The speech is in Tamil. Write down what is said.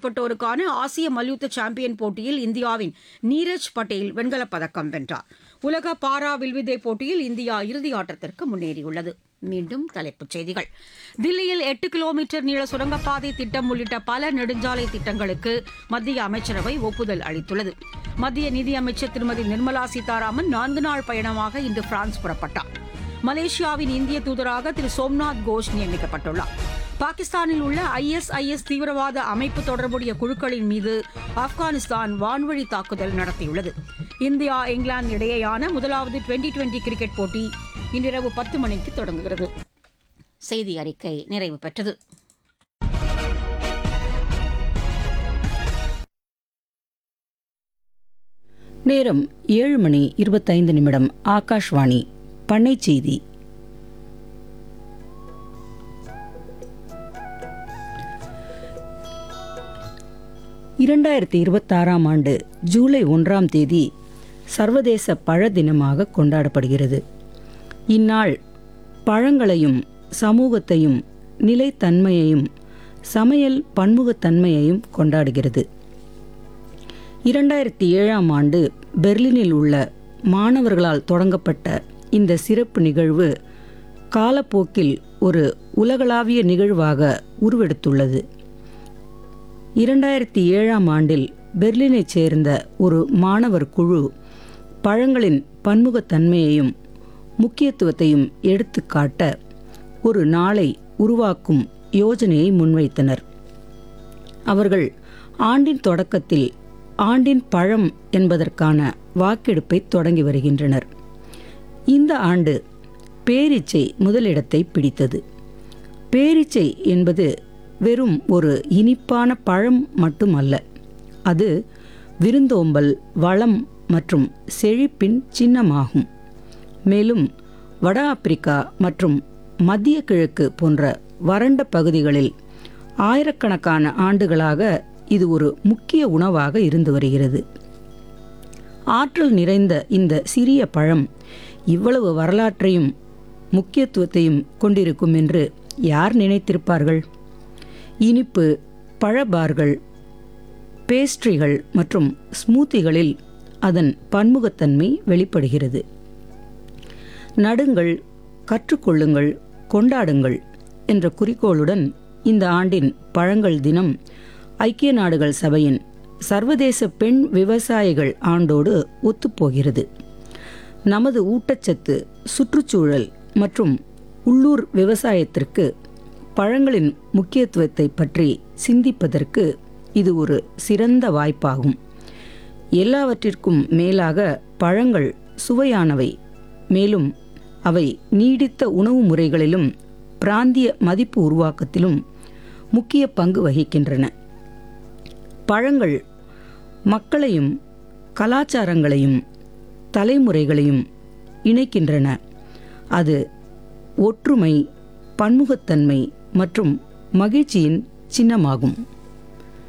வயதுக்குட்பட்டோருக்கான ஆசிய மல்யுத்த சாம்பியன் போட்டியில் இந்தியாவின் நீரஜ் பட்டேல் வெண்கலப் பதக்கம் வென்றார் உலக பாரா வில்வித்தை போட்டியில் இந்தியா இறுதி ஆட்டத்திற்கு முன்னேறியுள்ளது மீண்டும் தலைப்புச் செய்திகள் தில்லியில் எட்டு கிலோமீட்டர் நீள சுரங்கப்பாதை திட்டம் உள்ளிட்ட பல நெடுஞ்சாலை திட்டங்களுக்கு மத்திய அமைச்சரவை ஒப்புதல் அளித்துள்ளது மத்திய நிதியமைச்சர் திருமதி நிர்மலா சீதாராமன் நான்கு நாள் பயணமாக இன்று பிரான்ஸ் புறப்பட்டார் மலேசியாவின் இந்திய தூதராக திரு சோம்நாத் கோஷ் நியமிக்கப்பட்டுள்ளார் பாகிஸ்தானில் உள்ள ஐஎஸ்ஐஎஸ் தீவிரவாத அமைப்பு தொடர்புடைய குழுக்களின் மீது ஆப்கானிஸ்தான் வான்வழி தாக்குதல் நடத்தியுள்ளது இந்தியா இங்கிலாந்து இடையேயான முதலாவது டுவெண்டி டுவெண்டி கிரிக்கெட் போட்டி இன்றிரவு பத்து மணிக்கு தொடங்குகிறது செய்தி அறிக்கை நிறைவு பெற்றது நேரம் ஏழு மணி இருபத்தைந்து நிமிடம் ஆகாஷ்வாணி பண்ணை செய்தி இரண்டாயிரத்தி இருபத்தாறாம் ஆண்டு ஜூலை ஒன்றாம் தேதி சர்வதேச பழ தினமாக கொண்டாடப்படுகிறது இந்நாள் பழங்களையும் சமூகத்தையும் நிலைத்தன்மையையும் சமையல் பன்முகத்தன்மையையும் கொண்டாடுகிறது இரண்டாயிரத்தி ஏழாம் ஆண்டு பெர்லினில் உள்ள மாணவர்களால் தொடங்கப்பட்ட இந்த சிறப்பு நிகழ்வு காலப்போக்கில் ஒரு உலகளாவிய நிகழ்வாக உருவெடுத்துள்ளது இரண்டாயிரத்தி ஏழாம் ஆண்டில் பெர்லினைச் சேர்ந்த ஒரு மாணவர் குழு பழங்களின் பன்முகத்தன்மையையும் முக்கியத்துவத்தையும் எடுத்துக்காட்ட ஒரு நாளை உருவாக்கும் யோஜனையை முன்வைத்தனர் அவர்கள் ஆண்டின் தொடக்கத்தில் ஆண்டின் பழம் என்பதற்கான வாக்கெடுப்பை தொடங்கி வருகின்றனர் இந்த ஆண்டு பேரீச்சை முதலிடத்தை பிடித்தது பேரீச்சை என்பது வெறும் ஒரு இனிப்பான பழம் மட்டுமல்ல அது விருந்தோம்பல் வளம் மற்றும் செழிப்பின் சின்னமாகும் மேலும் வட ஆப்பிரிக்கா மற்றும் மத்திய கிழக்கு போன்ற வறண்ட பகுதிகளில் ஆயிரக்கணக்கான ஆண்டுகளாக இது ஒரு முக்கிய உணவாக இருந்து வருகிறது ஆற்றல் நிறைந்த இந்த சிறிய பழம் இவ்வளவு வரலாற்றையும் முக்கியத்துவத்தையும் கொண்டிருக்கும் என்று யார் நினைத்திருப்பார்கள் இனிப்பு பழபார்கள் பேஸ்ட்ரிகள் மற்றும் ஸ்மூத்திகளில் அதன் பன்முகத்தன்மை வெளிப்படுகிறது நடுங்கள் கற்றுக்கொள்ளுங்கள் கொண்டாடுங்கள் என்ற குறிக்கோளுடன் இந்த ஆண்டின் பழங்கள் தினம் ஐக்கிய நாடுகள் சபையின் சர்வதேச பெண் விவசாயிகள் ஆண்டோடு ஒத்துப்போகிறது நமது ஊட்டச்சத்து சுற்றுச்சூழல் மற்றும் உள்ளூர் விவசாயத்திற்கு பழங்களின் முக்கியத்துவத்தை பற்றி சிந்திப்பதற்கு இது ஒரு சிறந்த வாய்ப்பாகும் எல்லாவற்றிற்கும் மேலாக பழங்கள் சுவையானவை மேலும் அவை நீடித்த உணவு முறைகளிலும் பிராந்திய மதிப்பு உருவாக்கத்திலும் முக்கிய பங்கு வகிக்கின்றன பழங்கள் மக்களையும் கலாச்சாரங்களையும் தலைமுறைகளையும் இணைக்கின்றன அது ஒற்றுமை பன்முகத்தன்மை மற்றும் மகிழ்ச்சியின் சின்னமாகும்